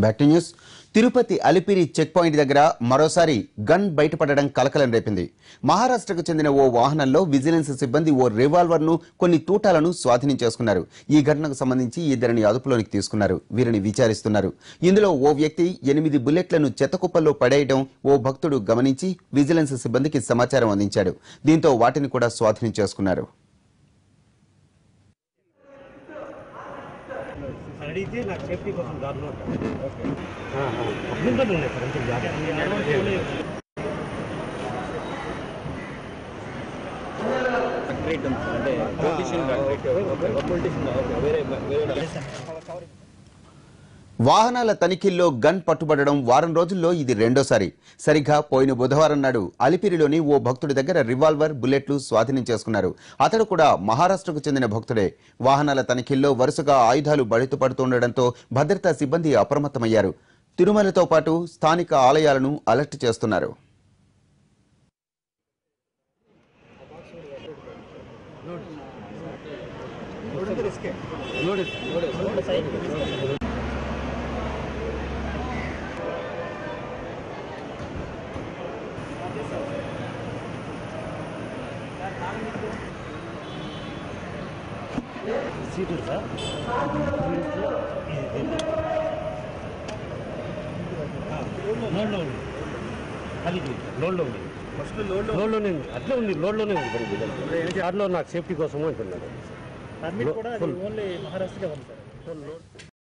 back to news Tirupati Alipiri checkpoint దగ్గర మరోసారి gun బయటపడడం కలకలం రేపింది మహారాష్ట్రకు చెందిన ఓ వాహనంలో విజిలెన్స్ సిబ్బంది ఓ రివాల్వర్ ను కొన్ని తూటాలను స్వాధీనం చేసుకున్నారు ఈ ఘటనకు సంబంధించి ఇద్దరిని అదుపులోనికి తీసుకున్నారు వీరిని విచారిస్తున్నారు ఇందులో ఓ వ్యక్తి ఎనిమిది బుల్లెట్లను చెత్తకుప్పల్లో పడేయడం ఓ భక్తుడు గమనించి విజిలెన్స్ సిబ్బందికి సమాచారం అందించాడు దీంతో వాటిని కూడా స్వాధీనం చేసుకున్నారు అడిగితే నాకు సేఫ్టీ కోసం దారిలో అభ్యంతరాలు ఉన్నాయి సార్ కొంచెం జాగ్రత్త అంటే పొలిటీషియన్ పొలిటీషియన్ వేరే వేరే వాహనాల తనిఖీల్లో గన్ పట్టుబడడం వారం రోజుల్లో ఇది రెండోసారి సరిగ్గా పోయిన బుధవారం నాడు అలిపిరిలోని ఓ భక్తుడి దగ్గర రివాల్వర్ బుల్లెట్లు స్వాధీనం చేసుకున్నారు అతడు కూడా మహారాష్ట్రకు చెందిన భక్తుడే వాహనాల తనిఖీల్లో వరుసగా ఆయుధాలు బయటపడుతుండటంతో భద్రతా సిబ్బంది అప్రమత్తమయ్యారు తిరుమలతో పాటు స్థానిక ఆలయాలను అలర్ట్ చేస్తున్నారు సీట్లు సార్ లోన్లో ఉంది అది లోన్లో ఉంది ఫస్ట్ లోన్ లోన్లోనే ఉంది అట్లే ఉంది లోన్లోనే ఉంది మరి కార్లో నాకు సేఫ్టీ కోసం అంటున్నాను పర్మిట్ కూడా అది ఓన్లీ మహారాష్ట్రకే ఉంది సార్